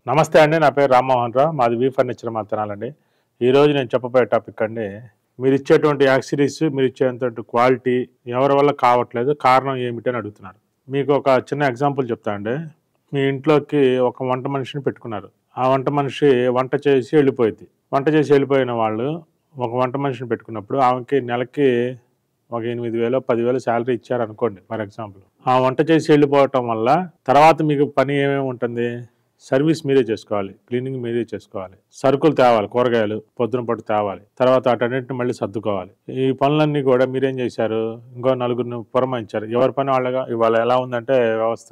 నమస్తే అండి నా పేరు రామ్మోహన్ రావు మాది వి ఫర్నిచర్ మాత్రాలండి ఈ రోజు నేను చెప్పబోయే టాపిక్ అండి మీరు ఇచ్చేటువంటి యాక్సిరీస్ మీరు ఇచ్చేటువంటి క్వాలిటీ ఎవరి వల్ల కావట్లేదు కారణం ఏమిటి అని అడుగుతున్నారు మీకు ఒక చిన్న ఎగ్జాంపుల్ చెప్తా అండి మీ ఇంట్లోకి ఒక వంట మనిషిని పెట్టుకున్నారు ఆ వంట మనిషి వంట చేసి వెళ్ళిపోయింది వంట చేసి వెళ్ళిపోయిన వాళ్ళు ఒక వంట మనిషిని పెట్టుకున్నప్పుడు ఆమెకి నెలకి ఒక ఎనిమిది వేలు పదివేలు శాలరీ ఇచ్చారు అనుకోండి ఫర్ ఎగ్జాంపుల్ ఆ వంట చేసి వెళ్ళిపోవటం వల్ల తర్వాత మీకు పని ఏమేమి ఉంటుంది సర్వీస్ మీరే చేసుకోవాలి క్లీనింగ్ మీరే చేసుకోవాలి సరుకులు తేవాలి కూరగాయలు పొద్దున పట్టు తేవాలి తర్వాత అటన్నిటిని మళ్ళీ సర్దుకోవాలి ఈ పనులన్నీ కూడా మీరేం చేశారు ఇంకో నలుగురిని పురమాయించారు ఎవరి పని వాళ్ళగా ఇవాళ ఎలా ఉందంటే వ్యవస్థ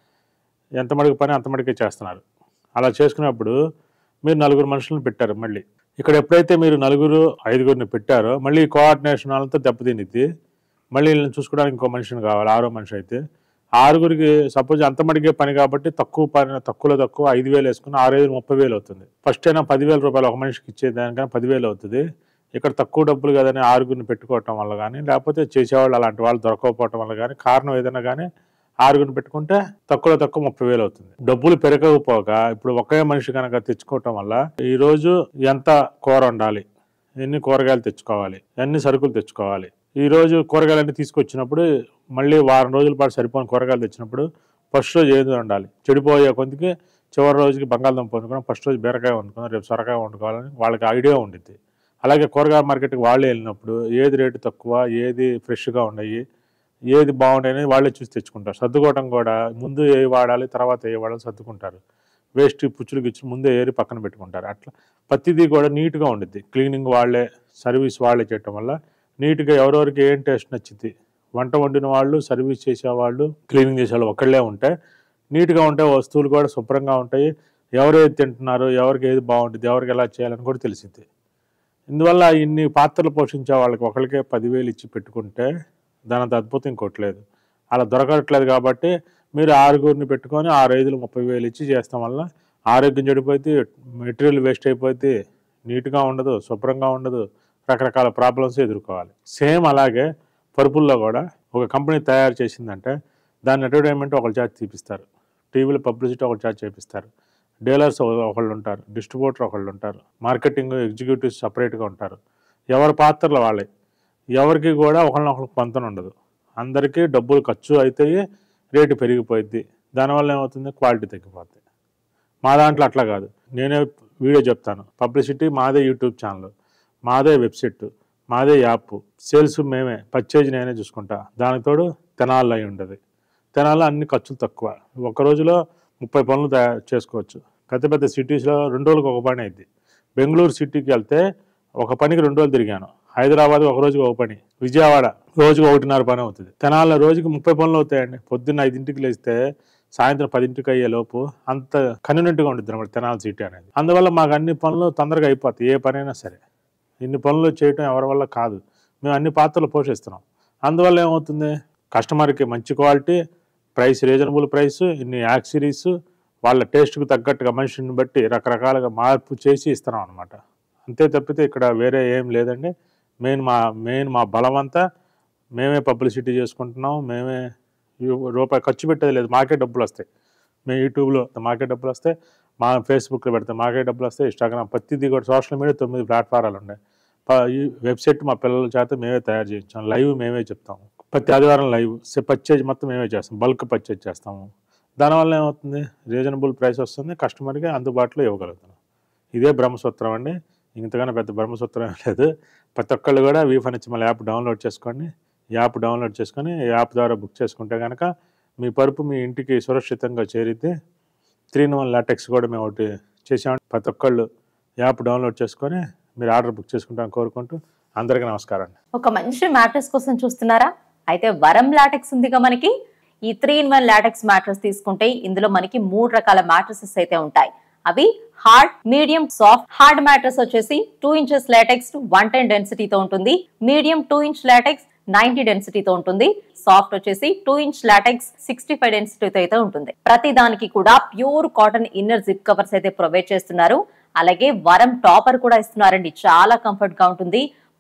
ఎంత మటుకు పని అంత మటుకే చేస్తున్నారు అలా చేసుకున్నప్పుడు మీరు నలుగురు మనుషులను పెట్టారు మళ్ళీ ఇక్కడ ఎప్పుడైతే మీరు నలుగురు ఐదుగురిని పెట్టారో మళ్ళీ కోఆర్డినేషన్ వాళ్ళతో దెబ్బతినిద్ది మళ్ళీ వీళ్ళని చూసుకోవడానికి ఇంకో మనిషిని కావాలి ఆరో మనిషి అయితే ఆరుగురికి సపోజ్ అంత మడిగే పని కాబట్టి తక్కువ పని తక్కువలో తక్కువ ఐదు వేలు వేసుకుని ఆరు ఐదు ముప్పై వేలు అవుతుంది ఫస్ట్ అయినా పదివేల రూపాయలు ఒక మనిషికి ఇచ్చేదానికన్నా పదివేలు అవుతుంది ఇక్కడ తక్కువ డబ్బులు కదని ఆరుగురిని పెట్టుకోవటం వల్ల కానీ లేకపోతే చేసేవాళ్ళు అలాంటి వాళ్ళు దొరకకపోవటం వల్ల కానీ కారణం ఏదైనా కానీ ఆరుగురిని పెట్టుకుంటే తక్కువలో తక్కువ ముప్పై వేలు అవుతుంది డబ్బులు పెరగకపోగా ఇప్పుడు ఒకే మనిషి కనుక తెచ్చుకోవటం వల్ల ఈ రోజు ఎంత కూర వండాలి ఎన్ని కూరగాయలు తెచ్చుకోవాలి ఎన్ని సరుకులు తెచ్చుకోవాలి ఈ రోజు కూరగాయలన్నీ తీసుకొచ్చినప్పుడు మళ్ళీ వారం రోజుల పాటు సరిపోని కూరగాయలు తెచ్చినప్పుడు ఫస్ట్ రోజు ఏది వండాలి చెడిపోయే కొందికి చివరి రోజుకి బంగాళదుంప వండుకున్నాం ఫస్ట్ రోజు బీరకాయ వండుకున్నాం రేపు సొరకాయ వండుకోవాలని వాళ్ళకి ఐడియా ఉండిద్ది అలాగే కూరగాయ మార్కెట్కి వాళ్ళే వెళ్ళినప్పుడు ఏది రేటు తక్కువ ఏది ఫ్రెష్గా ఉన్నాయి ఏది బాగుంటాయని వాళ్ళే చూసి తెచ్చుకుంటారు సర్దుకోవడం కూడా ముందు ఏ వాడాలి తర్వాత ఏ వాడాలి సర్దుకుంటారు వేస్ట్ పుచ్చులు గిచ్చులు ముందే ఏరి పక్కన పెట్టుకుంటారు అట్లా ప్రతిదీ కూడా నీట్గా ఉండిద్ది క్లీనింగ్ వాళ్ళే సర్వీస్ వాళ్ళే చేయటం వల్ల నీట్గా ఎవరెవరికి ఏం టేస్ట్ నచ్చింది వంట వండిన వాళ్ళు సర్వీస్ చేసేవాళ్ళు క్లీనింగ్ చేసేవాళ్ళు ఒకళ్ళే ఉంటే నీట్గా ఉంటే వస్తువులు కూడా శుభ్రంగా ఉంటాయి ఎవరు ఏది తింటున్నారు ఎవరికి ఏది బాగుంటుంది ఎవరికి ఎలా చేయాలని కూడా తెలిసింది ఇందువల్ల ఇన్ని పాత్రలు పోషించే వాళ్ళకి ఒకరికే పదివేలు ఇచ్చి పెట్టుకుంటే దాని అంత అద్భుతం ఇంకోట్లేదు అలా దొరకట్లేదు కాబట్టి మీరు ఆరుగురిని పెట్టుకొని ఆరు ఐదులు ముప్పై వేలు ఇచ్చి చేస్తాం వల్ల ఆరోగ్యం చెడిపోతే మెటీరియల్ వేస్ట్ అయిపోతే నీట్గా ఉండదు శుభ్రంగా ఉండదు రకరకాల ప్రాబ్లమ్స్ ఎదుర్కోవాలి సేమ్ అలాగే పరుపుల్లో కూడా ఒక కంపెనీ తయారు చేసిందంటే దాని అడ్వర్టైజ్మెంట్ ఒకళ్ళ చేత తీపిస్తారు టీవీలో పబ్లిసిటీ ఒకళ్ళ చేత చేపిస్తారు డీలర్స్ ఒకళ్ళు ఉంటారు డిస్ట్రిబ్యూటర్ ఒకళ్ళు ఉంటారు మార్కెటింగ్ ఎగ్జిక్యూటివ్స్ సపరేట్గా ఉంటారు ఎవరి పాత్రలు వాళ్ళే ఎవరికి కూడా ఒకళ్ళనొకళ్ళు పొంతన ఉండదు అందరికీ డబ్బులు ఖర్చు అవుతాయి రేటు పెరిగిపోయింది దానివల్ల ఏమవుతుంది క్వాలిటీ తగ్గిపోతుంది మా దాంట్లో అట్లా కాదు నేనే వీడియో చెప్తాను పబ్లిసిటీ మాదే యూట్యూబ్ ఛానల్ మాదే వెబ్సైట్ మాదే యాప్ సేల్స్ మేమే పర్చేజ్ నేనే చూసుకుంటా దానికి తోడు తెనాల్లో అయి ఉండదు తెనాల్లో అన్ని ఖర్చులు తక్కువ ఒక రోజులో ముప్పై పనులు తయారు చేసుకోవచ్చు పెద్ద పెద్ద సిటీస్లో రెండు రోజులకు ఒక పని అయింది బెంగళూరు సిటీకి వెళ్తే ఒక పనికి రెండు రోజులు తిరిగాను హైదరాబాద్ ఒక రోజుకి ఒక పని విజయవాడ రోజుకి ఒకటిన్నర పని అవుతుంది తెనాల రోజుకి ముప్పై పనులు అవుతాయండి పొద్దున్న ఐదింటికి లేస్తే సాయంత్రం పదింటికి అయ్యే లోపు అంత కన్వీనెంట్గా ఉంటుంది అనమాట తెనాల సిటీ అనేది అందువల్ల మాకు అన్ని పనులు తొందరగా అయిపోతాయి ఏ పనైనా సరే ఇన్ని పనులు చేయటం ఎవరి వల్ల కాదు మేము అన్ని పాత్రలు పోషిస్తున్నాం అందువల్ల ఏమవుతుంది కస్టమర్కి మంచి క్వాలిటీ ప్రైస్ రీజనబుల్ ప్రైస్ ఇన్ని యాక్సిరీస్ వాళ్ళ టేస్ట్కి తగ్గట్టుగా మనిషిని బట్టి రకరకాలుగా మార్పు చేసి ఇస్తున్నాం అనమాట అంతే తప్పితే ఇక్కడ వేరే ఏం లేదండి మెయిన్ మా మెయిన్ మా బలం అంతా మేమే పబ్లిసిటీ చేసుకుంటున్నాం మేమే యు- రూపాయి ఖర్చు పెట్టేది లేదు మాకే డబ్బులు వస్తాయి మేము యూట్యూబ్లో మాకే డబ్బులు వస్తాయి మా ఫేస్బుక్లో పెడతాం మాకే డబ్బులు వస్తాయి ఇన్స్టాగ్రామ్ ప్రతిదీ కూడా సోషల్ మీడియా తొమ్మిది ప్లాట్ఫారాలు ఉన్నాయి ప- ఈ వెబ్సైట్ మా పిల్లల చేత మేమే తయారు చేయించాం లైవ్ మేమే చెప్తాము ప్రతి ఆదివారం లైవ్ పర్చేజ్ మొత్తం మేమే చేస్తాం బల్క్ పర్చేజ్ చేస్తాము దానివల్ల ఏమవుతుంది రీజనబుల్ ప్రైస్ వస్తుంది కస్టమర్కి అందుబాటులో ఇవ్వగలుగుతున్నాం ఇదే బ్రహ్మసూత్రం అండి ఇంతకన్నా పెద్ద బ్రహ్మసూత్రం ఏం లేదు ప్రతి ఒక్కళ్ళు కూడా వీ ఫర్నిచర్ మళ్ళీ యాప్ డౌన్లోడ్ చేసుకోండి యాప్ డౌన్లోడ్ చేసుకొని యాప్ ద్వారా బుక్ చేసుకుంటే కనుక మీ పరుపు మీ ఇంటికి సురక్షితంగా చేరితే త్రీ ఇన్ వన్ లాటెక్స్ కూడా మేము ఒకటి చేసాం ప్రతి ఒక్కళ్ళు యాప్ డౌన్లోడ్ చేసుకొని మీరు ఆర్డర్ బుక్ చేసుకుంటామని కోరుకుంటూ అందరికీ నమస్కారం అండి ఒక మంచి మ్యాట్రెస్ కోసం చూస్తున్నారా అయితే వరం లాటెక్స్ ఉందిగా మనకి ఈ three in one latex mattress తీసుకుంటే ఇందులో మనకి మూడు రకాల మ్యాట్రసెస్ అయితే ఉంటాయి అవి hard medium soft hard mattress వచ్చేసి two inches latex one ten డెన్సిటీతో ఉంటుంది medium two inch latex ninety డెన్సిటీతో ఉంటుంది సాఫ్ట్ వచ్చేసి two inch latex sixty five డెన్సిటీతో అయితే ఉంటుంది ప్రతి దానికి కూడా pure cotton inner zip covers అయితే ప్రొవైడ్ చేస్తున్నారు అలాగే వరం టాపర్ కూడా ఇస్తున్నారండి చాలా కంఫర్ట్ గా ఉంటుంది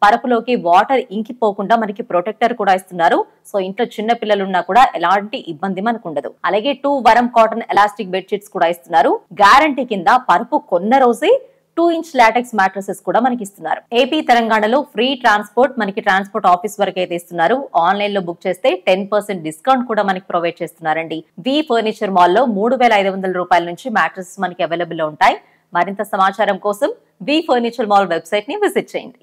పరుపులోకి వాటర్ ఇంకిపోకుండా మనకి ప్రొటెక్టర్ కూడా ఇస్తున్నారు సో ఇంట్లో చిన్న పిల్లలు ఉన్నా కూడా ఎలాంటి ఇబ్బంది మనకు ఉండదు అలాగే టూ వరం కాటన్ ఎలాస్టిక్ బెడ్షీట్స్ కూడా ఇస్తున్నారు గ్యారంటీ కింద పరుపు కొన్న రోజే టూ ఇంచ్ లాటెక్స్ మ్యాట్రసెస్ కూడా మనకి ఇస్తున్నారు ఏపీ తెలంగాణలో ఫ్రీ ట్రాన్స్పోర్ట్ మనకి ట్రాన్స్పోర్ట్ ఆఫీస్ వరకు అయితే ఇస్తున్నారు ఆన్లైన్ లో బుక్ చేస్తే టెన్ పర్సెంట్ డిస్కౌంట్ కూడా మనకి ప్రొవైడ్ చేస్తున్నారండి వి ఫర్నిచర్ మాల్ లో మూడు వేల ఐదు వందల రూపాయల నుంచి మ్యాట్రసెస్ మనకి అవైలబుల్ లో ఉంటాయి మరింత సమాచారం కోసం వి ఫర్నిచర్ మాల్ వెబ్సైట్ ని విజిట్ చేయండి